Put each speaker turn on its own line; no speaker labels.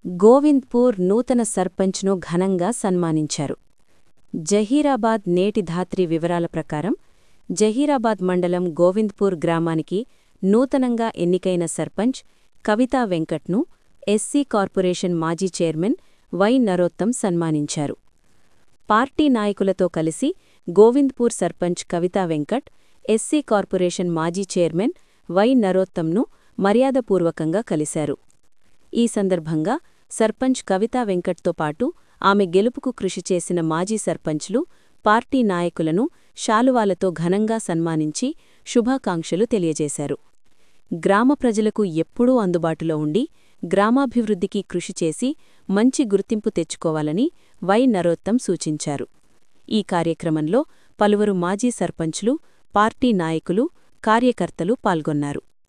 గోవింద్పూర్ నూతన సర్పంచ్ను ఘనంగా సన్మానించారు జహీరాబాద్ నేటి ధాత్రి వివరాల ప్రకారం జహీరాబాద్ మండలం గోవింద్పూర్ గ్రామానికి నూతనంగా ఎన్నికైన సర్పంచ్ కవితా వెంకట్ను ఎస్సీ కార్పొరేషన్ మాజీ చైర్మన్ వై నరోత్తం సన్మానించారు పార్టీ నాయకులతో కలిసి గోవింద్పూర్ సర్పంచ్ కవితా వెంకట్ ఎస్సీ కార్పొరేషన్ మాజీ చైర్మన్ వై నరోత్తంను మర్యాదపూర్వకంగా కలిశారు ఈ సందర్భంగా సర్పంచ్ కవితా వెంకట్తో పాటు ఆమె గెలుపుకు కృషి చేసిన మాజీ సర్పంచ్లు పార్టీ నాయకులను శాలువాలతో ఘనంగా సన్మానించి శుభాకాంక్షలు తెలియజేశారు గ్రామ ప్రజలకు ఎప్పుడూ అందుబాటులో ఉండి గ్రామాభివృద్ధికి కృషి చేసి మంచి గుర్తింపు తెచ్చుకోవాలని వై నరోత్తం సూచించారు ఈ కార్యక్రమంలో పలువురు మాజీ సర్పంచ్లు పార్టీ నాయకులు కార్యకర్తలు పాల్గొన్నారు